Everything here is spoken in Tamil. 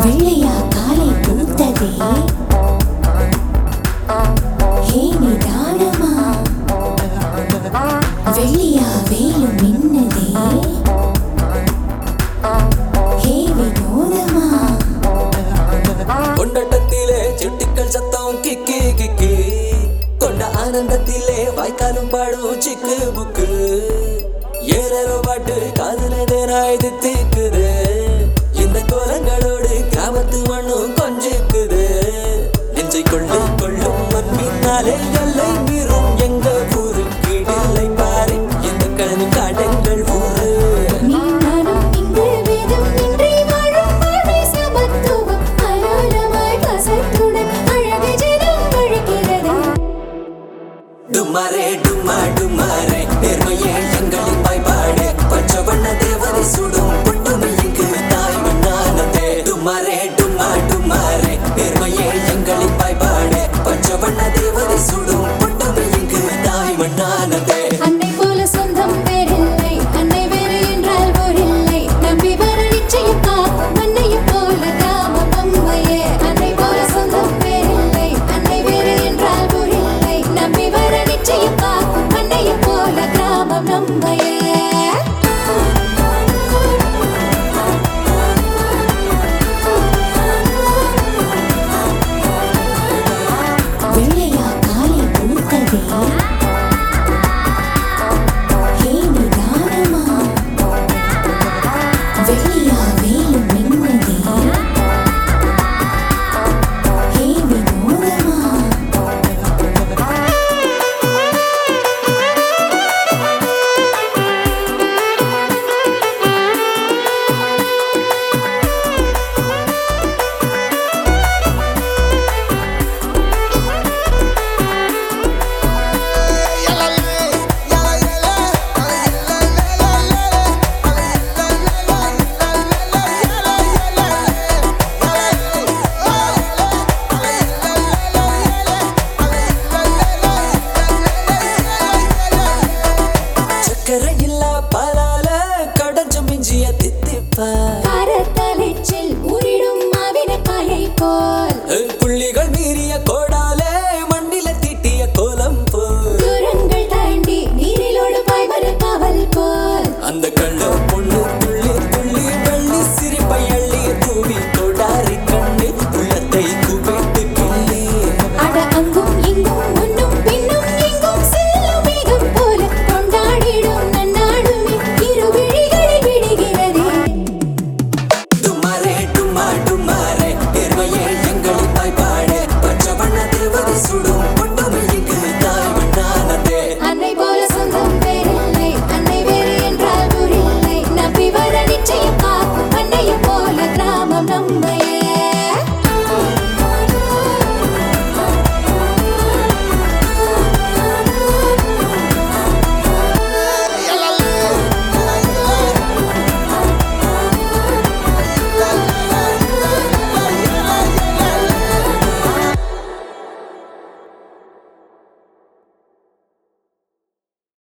வெள்ளையா காலை பூத்ததே ஹே நிதானமா வெள்ளியா வேலும் மின்னதே ஹே வினோதமா கொண்டாட்டத்திலே சிட்டுக்கள் சத்தம் கிக்கி கிக்கி கொண்ட ஆனந்தத்திலே வாய்க்காலும் பாடும் சிக்கு புக்கு ஏறரோ பாட்டு காதலதே நாய் தித்திக்குது இந்த கோலங்களோடு கிராமத்து மண்ணும் கொஞ்சிக்குது நெஞ்சை கொள்ளு கொள்ளும் மண் பின்னாலே எல்லை மீறும் எங்க ஊரு கீழில்லை பாரு இந்த கழனி காடங்கள் ஊரு நீ நானும் இங்கு வேதம் இன்றி வாழும் வாழ்வை சமத்துவம் அலோலமாய் வசத்துடன் அழகு ஜனம் அழைக்கிறது டுமாரே டுமா டுமாரே நேர்மையே எங்களின் பாய்பாடு பஞ்சவண்ண தேவதை சுடும் புட்டுமை இங்கு தாய் மண்ணானதே டுமாரே டுமா டுமாரே நேர்மையே எங்களின் பாய்பாடு பஞ்சவண்ண தேவதை சுடும் புட்டுமை இங்கு தாய் மண்ணானதே அன்னை போல சொந்தம் வேறில்லை அன்னை வேறு என்றால் ஓரில்லை நம்பி வர நிச்சயம் காக்கும் அன்னையும் போல தாம பொம்மையே அன்னை போல சொந்தம் வேறில்லை அன்னை வேறு என்றால் ஓரில்லை நம்பி வர நிச்சயம் காக்கும் அன்னையும் போல கிராமம் நம்மையே வெள்ளையா காலை பூத்ததே ஹே நிதானமா வெள்ளியா வேலும் மின்னதே ஹே வினோதமா சக்கரை இல்லா பாலால கடைஞ்ச மிஞ்சிய தித்திப்பா காரத்தலைச்சில் ஊறிடும் மாவினக்காயை போல் புள்ளிகள் மீறிய கோடாலே மண்ணில தீட்டிய கோலம் போல் தூரங்கள் தாண்டி நீரிலோடு பாய்மர காவல் போல் அந்த கண்ணு